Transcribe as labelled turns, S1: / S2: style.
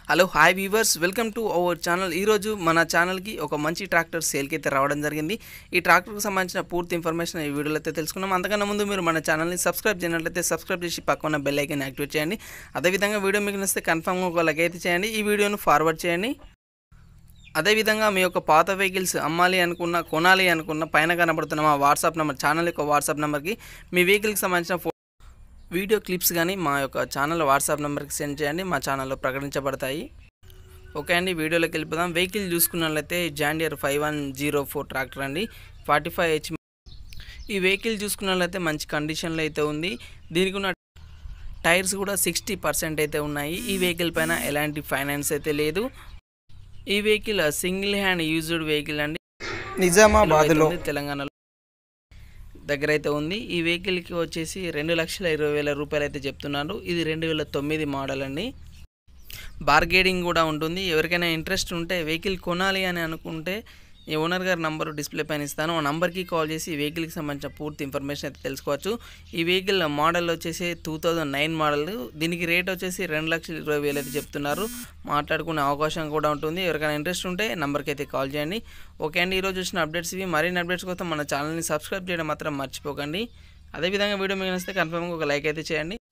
S1: hello hi viewers welcome to our channel ఈరోజు మన ఛానల్కి ఒక మంచి ట్రాక్టర్ సేల్కి అయితే రావడం జరిగింది ఈ ట్రాక్టర్కి సంబంధించిన పూర్తి ఇన్ఫర్మేషన్ ఈ వీడియోలో అయితే తెలుసుకున్నాం అంతకన్నా ముందు మీరు మన ఛానల్ని సబ్స్క్రైబ్ చేయనట్లయితే సబ్స్క్రైబ్ చేసి పక్కన బెల్ ఐకన్ యాక్టివేట్ చేయండి అదేవిధంగా వీడియో మీకు నచ్చితే కన్ఫామ్గా ఒక లైక్ అయితే చేయండి ఈ వీడియోను ఫార్వర్డ్ చేయండి అదేవిధంగా మీ యొక్క పాత వెహికల్స్ అమ్మాలి అనుకున్న కొనాలి అనుకున్న పైన కనబడుతున్న మా వాట్సాప్ నెంబర్ ఛానల్ యొక్క వాట్సాప్ నెంబర్కి మీ వెహికల్కి సంబంధించిన ఫో వీడియో క్లిప్స్ కానీ మా యొక్క ఛానల్ వాట్సాప్ నెంబర్కి సెండ్ చేయండి మా ఛానల్లో ప్రకటించబడతాయి ఓకే అండి వీడియోలోకి వెళ్ళిపోదాం వెహికల్ చూసుకున్నట్లయితే John Deere five one zero four tractor అండి ఫార్టీ ఫైవ్ హెచ్ ఈ వెహికల్ చూసుకున్నట్లయితే మంచి కండిషన్లో అయితే ఉంది దీనికి ఉన్న టైర్స్ కూడా సిక్స్టీ పర్సెంట్ అయితే ఉన్నాయి ఈ వెహికల్ పైన ఎలాంటి ఫైనాన్స్ అయితే లేదు ఈ vehicle single hand used vehicle అండి
S2: నిజామాబాద్లో
S1: ఉంది, తెలంగాణలో దగ్గర అయితే ఉంది ఈ వెహికల్కి వచ్చేసి రెండు లక్షల ఇరవై వేల రూపాయలు అయితే చెప్తున్నారు ఇది రెండు వేల తొమ్మిది మోడల్ అండి బార్గేడింగ్ కూడా ఉంటుంది ఎవరికైనా ఇంట్రెస్ట్ ఉంటే వెహికల్ కొనాలి అని అనుకుంటే ఈ ఓనర్ గారి నంబర్ డిస్ప్లే పైన ఇస్తాను ఆ నంబర్కి కాల్ చేసి ఈ వెహికల్కి సంబంధించిన పూర్తి ఇన్ఫర్మేషన్ అయితే తెలుసుకోవచ్చు ఈ వెహికల్ మోడల్ వచ్చేసి టూ థౌజండ్ నైన్ మోడల్ దీనికి రేట్ వచ్చేసి రెండు లక్షల ఇరవై వేలు అయితే చెప్తున్నారు మాట్లాడుకునే అవకాశం కూడా ఉంటుంది ఎవరికైనా ఇంట్రెస్ట్ ఉంటే నంబర్కి అయితే కాల్ చేయండి ఓకే అండి ఈరోజు వచ్చిన అప్డేట్స్ ఇవి మరిన్ని అప్డేట్స్ కోసం మన ఛానల్ని సబ్స్క్రైబ్ చేయడం మాత్రం మర్చిపోకండి అదేవిధంగా వీడియో మీకు నచ్చితే కన్ఫర్మ్గా ఒక లైక్ అయితే చేయండి